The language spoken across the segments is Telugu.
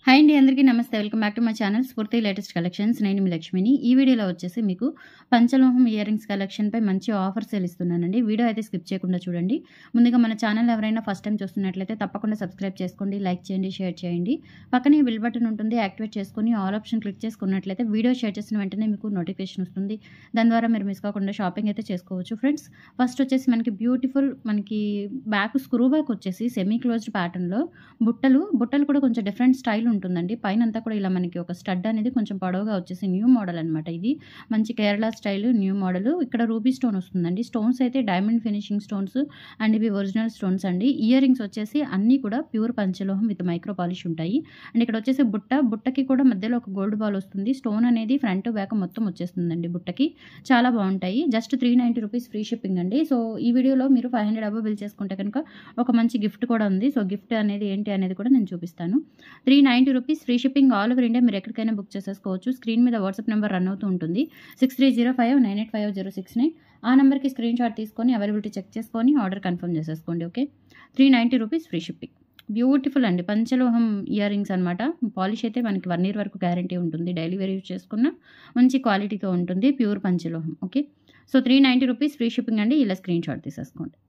హాయ్ అండి అందరికీ నమస్తే welcome back to my channel Spoorthi latest collections నేను మీ లక్ష్మిని ఈ వీడియోలో వచ్చేసి మీకు పంచలోహం ఇయర్ రింగ్స్ కలెక్షన్పై మంచి ఆఫర్స్ ఇస్తున్నానండి వీడియో అయితే స్కిప్ చేయకుండా చూడండి ముందుగా మన ఛానల్ ఎవరైనా ఫస్ట్ టైం చూస్తున్నట్లయితే తప్పకుండా సబ్స్క్రైబ్ చేసుకోండి లైక్ చేయండి షేర్ చేయండి పక్కనే బిల్ బటన్ ఉంటుంది యాక్టివేట్ చేసుకుని ఆల్ ఆప్షన్ క్లిక్ చేసుకున్నట్లయితే వీడియో షేర్ చేసిన వెంటనే మీకు నోటిఫికేషన్ వస్తుంది దాని ద్వారా మీరు మిస్ కాకుండా షాపింగ్ అయితే చేసుకోవచ్చు ఫ్రెండ్స్ ఫస్ట్ వచ్చేసి మనకి బ్యూటిఫుల్ మనకి బ్యాక్ స్క్రూ బ్యాక్ వచ్చేసి సెమీ క్లోజ్డ్ ప్యాటర్న్లో బుట్టలు బుట్టలు కూడా కొంచెం డిఫరెంట్ స్టైల్ ఉంటుందండి పైన అంతా కూడా ఇలా మనకి ఒక స్టడ్ అనేది కొంచెం పొడవుగా వచ్చేసి న్యూ మోడల్ అనమాట ఇది మంచి కేరళ స్టైల్ న్యూ మోడల్ ఇక్కడ రూబీ స్టోన్ వస్తుందండి స్టోన్స్ అయితే డైమండ్ ఫినిషింగ్ స్టోన్స్ అండ్ ఇవి ఒరిజినల్ స్టోన్స్ అండి ఇయర్ రింగ్స్ వచ్చేసి అన్నీ కూడా ప్యూర్ పంచలోహం విత్ మైక్రో పాలిష్ ఉంటాయి అండ్ ఇక్కడ వచ్చేసి బుట్ట బుట్టకి కూడా మధ్యలో ఒక గోల్డ్ బాల్ వస్తుంది స్టోన్ అనేది ఫ్రంట్ బ్యాక్ మొత్తం వచ్చేస్తుందండి బుట్టకి చాలా బాగుంటాయి just three ninety rupees free shipping అండి సో ఈ వీడియోలో మీరు ఫైవ్ హండ్రెడ్ అబో బిల్ చేసుకుంటే కనుక ఒక మంచి గిఫ్ట్ కూడా ఉంది సో గిఫ్ట్ అనేది ఏంటి అనేది కూడా నేను చూపిస్తాను three ninety rupees free shipping all over India మీరు ఎక్కడికైనా బుక్ చేసేసుకోవచ్చు స్క్రీన్ మీద వాట్సాప్ నెంబర్ రన్ అవుతూ ఉంటుంది six three zero five nine eight five zero six nine ఆ నెంబర్కి స్క్రీన్ షాట్ తీసుకొని అవైలబిలిటీ చెక్ చేసుకొని ఆర్డర్ కన్ఫర్మ్ చేసేసుకోండి okay three ninety rupees free shipping beautiful అండి పంచలోహం ఇయర్ రింగ్స్ అనమాట పాలిష్ అయితే మనకి వన్ ఇయర్ వరకు గ్యారంటీ ఉంటుంది డైలీ వేర్ యూజ్ చేసుకున్న మంచి క్వాలిటీతో ఉంటుంది ప్యూర్ పంచలోహం okay so three ninety rupees free shipping అండి ఇలా స్క్రీన్ షాట్ తీసేసుకోండి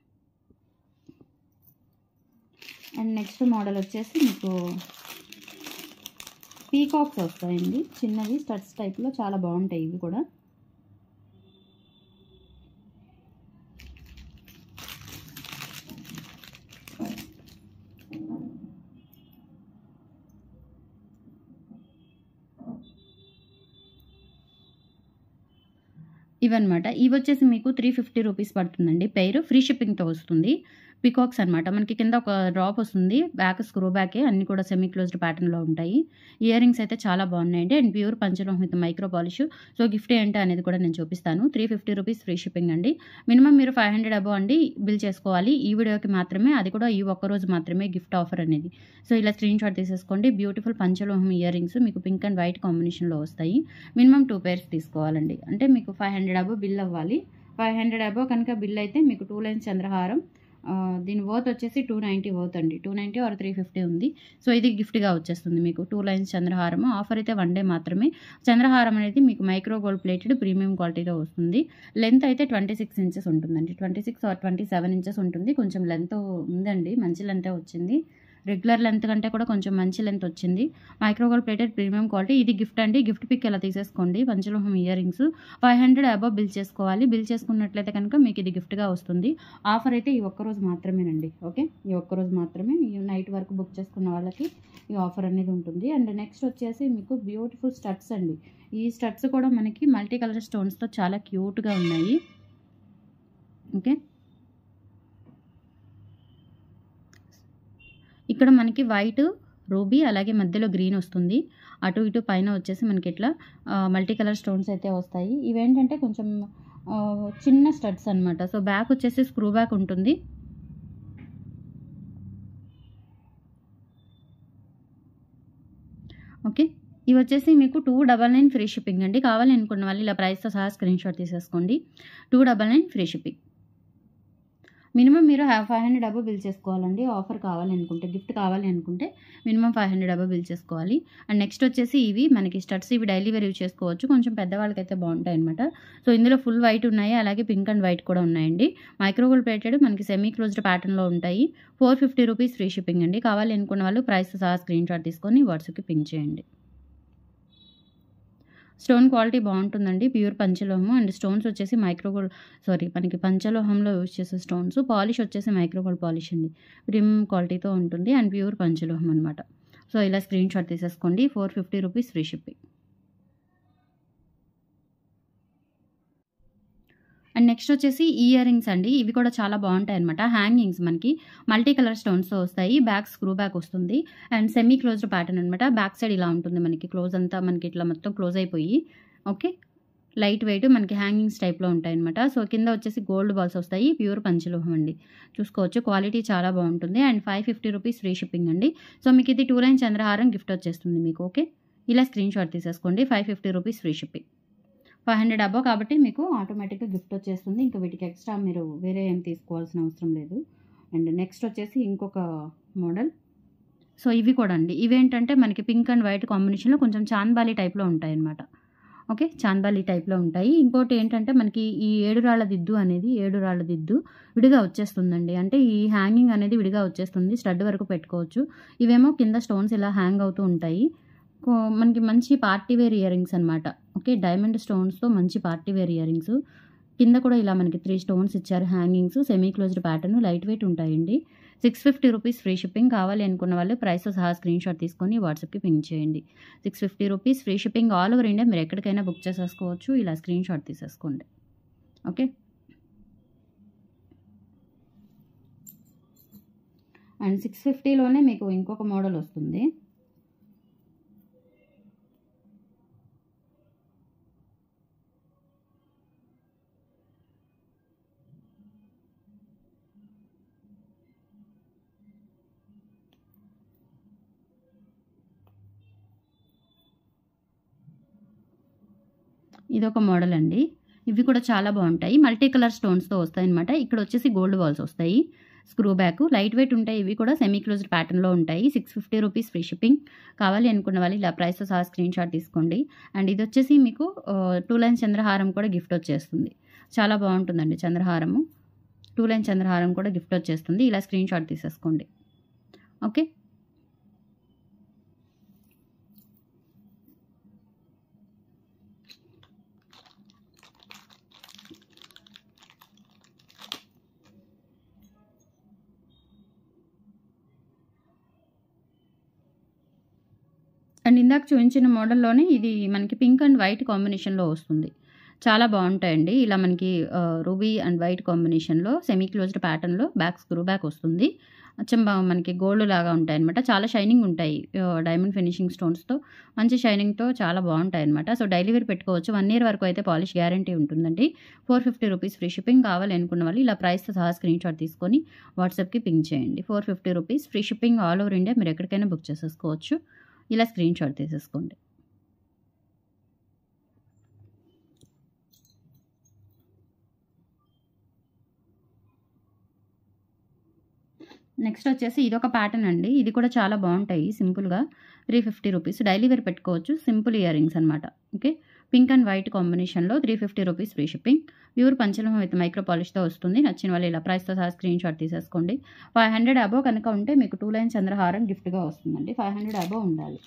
అండ్ నెక్స్ట్ మోడల్ వచ్చేసి మీకు పీకాక్స్ వస్తాయండి చిన్నవి స్టడ్స్ టైప్లో చాలా బాగుంటాయి ఇవి కూడా ఇవన్నమాట ఇవి వచ్చేసి మీకు త్రీ ఫిఫ్టీ రూపీస్ పడుతుందండి పెయిర్ ఫ్రీ షిప్పింగ్తో వస్తుంది పికాక్స్ అనమాట మనకి కింద ఒక డ్రాప్ వస్తుంది బ్యాక్ స్క్రూ బ్యాకే అన్ని కూడా సెమీ క్లోజ్డ్ ప్యాటర్న్లో ఉంటాయి ఇయర్ రింగ్స్ అయితే చాలా బాగున్నాయండి అండ్ ప్యూర్ పంచలోహం with micro polish so gift ఏంటి అనేది కూడా నేను చూపిస్తాను three fifty rupees free shipping అండి మినిమం మీరు ఫైవ్ హండ్రెడ్ అబో అండి బిల్ చేసుకోవాలి ఈ వీడియోకి మాత్రమే అది కూడా ఈ ఒక్క రోజు మాత్రమే గిఫ్ట్ ఆఫర్ అనేది సో ఇలా స్క్రీన్ షాట్ తీసేసుకోండి బ్యూటిఫుల్ పంచలోహం ఇయర్ రింగ్స్ మీకు పింక్ అండ్ వైట్ కాంబినేషన్లో వస్తాయి మినిమం టూ పేర్స్ తీసుకోవాలండి అంటే మీకు ఫైవ్ హండ్రెడ్ అబో బిల్ అవ్వాలి ఫైవ్ హండ్రెడ్ అబో కనుక బిల్ అయితే మీకు టూ లైన్స్ చంద్రహారం దీని వర్త్ వచ్చేసి టూ నైంటీ వర్త్ అండి two ninety or three fifty ఉంది సో ఇది గిఫ్ట్గా వచ్చేస్తుంది మీకు టూ లైన్స్ చంద్రహారం ఆఫర్ అయితే వన్ డే మాత్రమే చంద్రహారం అనేది మీకు మైక్రో గోల్డ్ ప్లేటెడ్ ప్రీమియం క్వాలిటీతో వస్తుంది లెంత్ అయితే ట్వంటీ సిక్స్ ఇంచెస్ ఉంటుందండి twenty six or twenty seven inches ఉంటుంది కొంచెం లెంత్ ఉందండి మంచి లెంతే వచ్చింది రెగ్యులర్ లెంత్ కంటే కూడా కొంచెం మంచి లెంత్ వచ్చింది మైక్రోగోల్డ్ ప్లేటెడ్ ప్రీమియం క్వాలిటీ ఇది గిఫ్ట్ అండి గిఫ్ట్ పిక్ ఎలా తీసేసుకోండి పంచలోహం ear rings five hundred above bill చేసుకోవాలి బిల్ చేసుకున్నట్లయితే కనుక మీకు ఇది గిఫ్ట్గా వస్తుంది ఆఫర్ అయితే ఈ ఒక్కరోజు మాత్రమేనండి ఓకే ఈ ఒక్కరోజు మాత్రమే ఈ నైట్ వరకు బుక్ చేసుకున్న వాళ్ళకి ఈ ఆఫర్ అనేది ఉంటుంది అండ్ నెక్స్ట్ వచ్చేసి మీకు బ్యూటిఫుల్ స్టడ్స్ అండి ఈ స్టడ్స్ కూడా మనకి మల్టీ కలర్ స్టోన్స్తో చాలా క్యూట్గా ఉన్నాయి ఓకే ఇక్కడ మనకి వైట్ రూబీ అలాగే మధ్యలో గ్రీన్ వస్తుంది అటు ఇటు పైన వచ్చేసి మనకి ఇట్లా మల్టీ కలర్ స్టోన్స్ అయితే వస్తాయి ఇవేంటంటే కొంచెం చిన్న స్టడ్స్ అనమాట సో బ్యాక్ వచ్చేసి స్క్రూ బ్యాక్ ఉంటుంది ఓకే ఇవి వచ్చేసి మీకు two double nine free shipping అండి కావాలి అనుకున్న వాళ్ళు ఇలా ప్రైస్తో సహా స్క్రీన్ షాట్ తీసేసుకోండి two double nine free shipping minimum మీరు ఫైవ్ హండ్రెడ్ అబో బిల్ చేసుకోవాలండి ఆఫర్ కావాలి అనుకుంటే గిఫ్ట్ కావాలి అనుకుంటే minimum five hundred above bill చేసుకోవాలి అండ్ నెక్స్ట్ వచ్చేసి ఇవి మనకి స్టడ్స్ ఇవి డైలీ వేర్ యూజ్ చేసుకోవచ్చు కొంచెం పెద్దవాళ్ళకి అయితే బాగుంటాయి అనమాట సో ఇందులో ఫుల్ వైట్ ఉన్నాయి అలాగే పింక్ అండ్ వైట్ కూడా ఉన్నాయండి మైక్రోగోల్ ప్లేటెడ్ మనకి సెమీ క్లోజ్డ్ ప్యాటర్న్లో ఉంటాయి four fifty rupees free shipping అండి కావాలి అనుకున్న వాళ్ళు ప్రైస్ సహా స్క్రీన్ షాట్ తీసుకొని వాట్సాప్కి పింక్ చేయండి స్టోన్ క్వాలిటీ బాగుంటుందండి ప్యూర్ పంచలోహము అండ్ స్టోన్స్ వచ్చేసి మైక్రోగోల్డ్ సారీ మనకి పంచలోహంలో యూజ్ చేసే స్టోన్స్ పాలిష్ వచ్చేసి మైక్రోగోల్డ్ పాలిష్ అండి ప్రీమ్ క్వాలిటీతో ఉంటుంది అండ్ ప్యూర్ పంచలోహం అనమాట సో ఇలా స్క్రీన్ షాట్ తీసేసుకోండి four fifty rupees free shipping and next వచ్చేసి ఇయర్ రింగ్స్ అండి ఇవి కూడా చాలా బాగుంటాయి అనమాట హ్యాంగింగ్స్ మనకి మల్టీ కలర్ స్టోన్స్తో వస్తాయి బ్యాక్ స్క్రూ బ్యాక్ వస్తుంది అండ్ సెమీ క్లోజ్డ్ ప్యాటర్న్ అనమాట బ్యాక్ సైడ్ ఇలా ఉంటుంది మనకి క్లోజ్ అంతా మనకి ఇట్లా మొత్తం క్లోజ్ అయిపోయి ఓకే లైట్ వెయిట్ మనకి హ్యాంగింగ్స్ టైప్లో ఉంటాయి అనమాట సో కింద వచ్చేసి గోల్డ్ బాల్స్ వస్తాయి ప్యూర్ పంచలోహం అండి చూసుకోవచ్చు క్వాలిటీ చాలా బాగుంటుంది and five fifty rupees free shipping అండి సో మీకు ఇది టూ లైన్ చంద్రహారం గిఫ్ట్ వచ్చేస్తుంది మీకు ఓకే ఇలా స్క్రీన్ షాట్ తీసేసుకోండి five fifty rupees free shipping five hundred above కాబట్టి మీకు ఆటోమేటిక్గా గిఫ్ట్ వచ్చేస్తుంది ఇంకా వీటికి ఎక్స్ట్రా మీరు వేరే ఏం తీసుకోవాల్సిన అవసరం లేదు అండ్ నెక్స్ట్ వచ్చేసి ఇంకొక మోడల్ సో ఇవి కూడా అండి ఇవేంటంటే మనకి పింక్ అండ్ వైట్ కాంబినేషన్లో కొంచెం చాన్బాలి టైప్లో ఉంటాయి అన్నమాట ఓకే చాన్బాలి టైప్లో ఉంటాయి ఇంకోటి ఏంటంటే మనకి ఈ ఏడు రాళ్ళ దిద్దు అనేది ఏడు రాళ్ళ దిద్దు విడిగా వచ్చేస్తుందండి అంటే ఈ హ్యాంగింగ్ అనేది విడిగా వచ్చేస్తుంది స్టడ్ వరకు పెట్టుకోవచ్చు ఇవేమో కింద స్టోన్స్ ఇలా హ్యాంగ్ అవుతూ ఉంటాయి కో- మనకి మంచి పార్టీ వేర్ ఇయర్ రింగ్స్ అనమాట ఓకే డైమండ్ స్టోన్స్తో మంచి పార్టీ వేర్ ఇయర్ రింగ్స్ కింద కూడా ఇలా మనకి త్రీ స్టోన్స్ ఇచ్చారు hangings semi closed pattern light weight ఉంటాయండి six fifty rupees free shipping కావాలి అనుకున్న వాళ్ళు ప్రైస్ సహా స్క్రీన్ షాట్ తీసుకొని వాట్సాప్కి పింక్ చేయండి six fifty rupees free shipping all over India మీరు ఎక్కడికైనా బుక్ చేసేసుకోవచ్చు ఇలా స్క్రీన్ షాట్ తీసేసుకోండి ఓకే అండ్ సిక్స్ ఫిఫ్టీలోనే మీకు ఇంకొక మోడల్ వస్తుంది ఇదొక మోడల్ అండి ఇవి కూడా చాలా బాగుంటాయి మల్టీ కలర్ స్టోన్స్తో వస్తాయి అనమాట ఇక్కడ వచ్చేసి గోల్డ్ బాల్స్ వస్తాయి స్క్రూ బ్యాక్ లైట్ వెయిట్ ఉంటాయి ఇవి కూడా సెమీ క్లోజ్డ్ ప్యాటర్న్లో ఉంటాయి six fifty rupees free shipping కావాలి అనుకున్న వాళ్ళు ఇలా ప్రైస్ సహా స్క్రీన్ షాట్ తీసుకోండి అండ్ ఇది వచ్చేసి మీకు టూ లైన్ చంద్రహారం కూడా గిఫ్ట్ వచ్చేస్తుంది చాలా బాగుంటుందండి చంద్రహారము టూ లైన్ చంద్రహారం కూడా గిఫ్ట్ వచ్చేస్తుంది ఇలా స్క్రీన్ షాట్ తీసేసుకోండి ఓకే అండ్ ఇందాక చూపించిన మోడల్లోనే ఇది మనకి పింక్ అండ్ వైట్ కాంబినేషన్లో వస్తుంది చాలా బాగుంటాయండి ఇలా మనకి రూబీ అండ్ వైట్ కాంబినేషన్లో సెమీ క్లోజ్డ్ ప్యాటర్న్లో బ్యాక్ స్క్రూ బ్యాక్ వస్తుంది అచ్చం బా మనకి గోల్డ్ లాగా ఉంటాయి అనమాట చాలా షైనింగ్ ఉంటాయి డైమండ్ ఫినిషింగ్ స్టోన్స్తో మంచి షైనింగ్తో చాలా బాగుంటాయి అనమాట సో డైలీ వేర్ పెట్టుకోవచ్చు వన్ ఇయర్ వరకు అయితే పాలిష్ గ్యారంటీ ఉంటుందండి four fifty rupees free shipping కావాలి అనుకున్న వాళ్ళు ఇలా ప్రైస్తో సహా స్క్రీన్ షాట్ తీసుకొని వాట్సాప్కి పింక్ చేయండి four fifty rupees free shipping all over India మీరు ఎక్కడికైనా బుక్ చేసేసుకోవచ్చు ఇలా స్క్రీన్ షాట్ తీసేసుకోండి నెక్స్ట్ వచ్చేసి ఇదొక ప్యాటర్న్ అండి ఇది కూడా చాలా బాగుంటాయి సింపుల్గా three fifty rupees daily wear పెట్టుకోవచ్చు సింపుల్ ఇయర్ రింగ్స్ అనమాట ఓకే పింక్ అండ్ వైట్ కాంబినేషన్లో three fifty rupees free shipping pure పంచలోహం విత్ మైక్రో పాలిష్తో వస్తుంది నచ్చిన వాళ్ళు ఇలా ప్రైస్తో సహా స్క్రీన్ షాట్ తీసేసుకోండి ఫైవ్ హండ్రెడ్ అబోవ్ కనుక ఉంటే మీకు టూ లైన్ చంద్రహారం గిఫ్ట్గా వస్తుందండి ఫైవ్ హండ్రెడ్ అబోవ్ ఉండాలి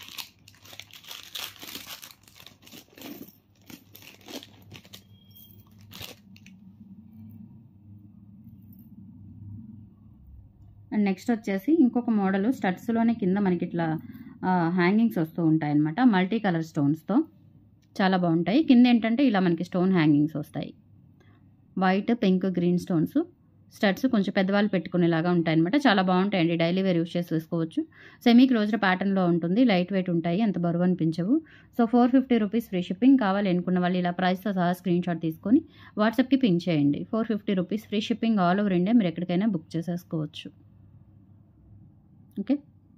అండ్ నెక్స్ట్ వచ్చేసి ఇంకొక మోడల్ స్టడ్స్లోనే కింద మనకి ఇట్లా హ్యాంగింగ్స్ వస్తూ ఉంటాయి అనమాట మల్టీ కలర్ స్టోన్స్తో చాలా బాగుంటాయి కింద ఏంటంటే ఇలా మనకి స్టోన్ హ్యాంగింగ్స్ వస్తాయి white pink green stones studs కొంచెం పెద్దవాళ్ళు పెట్టుకునేలాగా ఉంటాయి అనమాట చాలా బాగుంటాయండి డైలీ వేర్ యూస్ చేసి వేసుకోవచ్చు సెమీ క్లోజ్డ్ ప్యాటర్న్లో ఉంటుంది లైట్ వెయిట్ ఉంటాయి అంత బరువు అనిపించవు so four fifty rupees free shipping కావాలి అనుకున్న వాళ్ళు ఇలా ప్రైస్తో సహా స్క్రీన్ షాట్ తీసుకొని వాట్సాప్కి పింక్ చేయండి four fifty rupees free shipping all over India మీరు ఎక్కడికైనా బుక్ చేసేసుకోవచ్చు ఓకే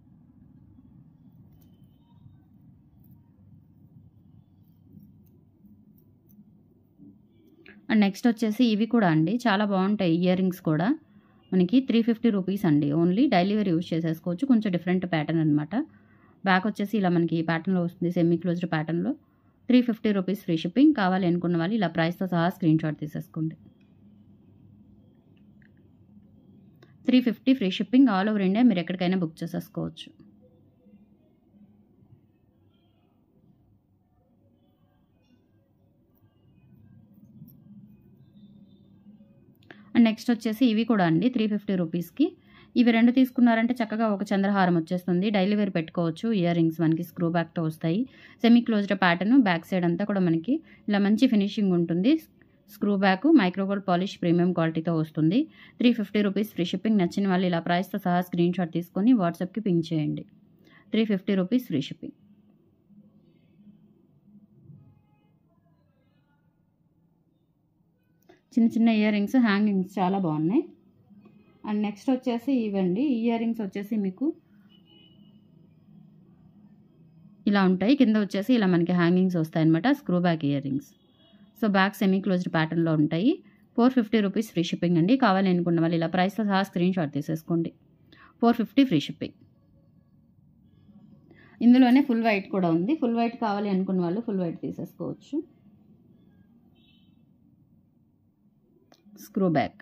అండ్ నెక్స్ట్ వచ్చేసి ఇవి కూడా అండి చాలా బాగుంటాయి ఇయర్ రింగ్స్ కూడా మనకి త్రీ ఫిఫ్టీ రూపీస్ అండి ఓన్లీ డైలీ వేర్ యూస్ చేసేసుకోవచ్చు కొంచెం డిఫరెంట్ ప్యాటర్న్ అనమాట బ్యాక్ వచ్చేసి ఇలా మనకి ఈ ప్యాటర్న్లో వస్తుంది సెమీ క్లోజ్డ్ ప్యాటర్న్లో three fifty rupees free shipping కావాలి అనుకున్న వాళ్ళు ఇలా ప్రైస్తో సహా స్క్రీన్ షాట్ తీసేసుకోండి three fifty free shipping all over India మీరు ఎక్కడికైనా బుక్ చేసేసుకోవచ్చు అండ్ నెక్స్ట్ వచ్చేసి ఇవి కూడా అండి త్రీ ఫిఫ్టీ రూపీస్కి ఇవి రెండు తీసుకున్నారంటే చక్కగా ఒక చంద్రహారం వచ్చేస్తుంది డైలీ వేర్ పెట్టుకోవచ్చు ఇయర్ రింగ్స్ మనకి స్క్రూ బ్యాక్తో వస్తాయి semi closed pattern back side అంతా కూడా మనకి ఇలా మంచి ఫినిషింగ్ ఉంటుంది screw back micro gold polish premium క్వాలిటీతో వస్తుంది three fifty rupees free shipping నచ్చిన వాళ్ళు ఇలా ప్రైస్తో సహా స్క్రీన్ షాట్ తీసుకొని వాట్సాప్కి పింక్ చేయండి three fifty rupees free shipping చిన్న చిన్న ఇయర్ రింగ్స్ హ్యాంగింగ్స్ చాలా బాగున్నాయి అండ్ నెక్స్ట్ వచ్చేసి ఇవండి ఇయర్ రింగ్స్ వచ్చేసి మీకు ఇలా ఉంటాయి కింద వచ్చేసి ఇలా మనకి హ్యాంగింగ్స్ వస్తాయి అనమాట screw back ear rings so back semi closed ప్యాటర్న్లో ఉంటాయి four fifty rupees free shipping అండి కావాలి అనుకున్న వాళ్ళు ఇలా ప్రైస్తో సహా స్క్రీన్ షాట్ తీసేసుకోండి ఫోర్ ఫిఫ్టీ ఫ్రీ షిప్పింగ్ ఇందులోనే ఫుల్ వైట్ కూడా ఉంది ఫుల్ వైట్ కావాలి అనుకున్న వాళ్ళు ఫుల్ వైట్ తీసేసుకోవచ్చు screw back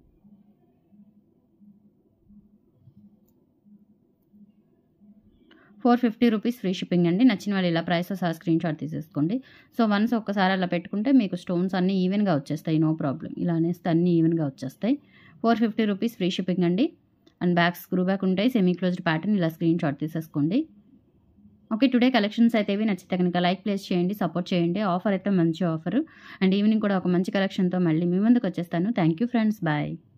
four fifty rupees free shipping అండి నచ్చిన వాళ్ళు ఇలా ప్రైసెస్ ఆ స్క్రీన్ షాట్ తీసేసుకోండి సో వన్స్ ఒక్కసారి అలా పెట్టుకుంటే మీకు స్టోన్స్ అన్నీ ఈవెన్గా వచ్చేస్తాయి నో ప్రాబ్లం ఇలా అనేస్తే అన్నీ ఈవెన్గా వచ్చేస్తాయి four fifty rupees free shipping అండి అండ్ బ్యాక్ స్క్రూ బ్యాక్ ఉంటాయి సెమీ క్లోజ్డ్ ప్యాటర్న్ ఇలా స్క్రీన్ షాట్ తీసేసుకోండి ఓకే టుడే కలెక్షన్స్ అయితే ఇవి నచ్చితే కనుక లైక్ ప్లేస్ చేయండి సపోర్ట్ చేయండి ఆఫర్ అయితే మంచి ఆఫర్ అండ్ ఈవినింగ్ కూడా ఒక మంచి కలెక్షన్తో మళ్ళీ మీ ముందుకు వచ్చేస్తాను థ్యాంక్ యూ ఫ్రెండ్స్ బాయ్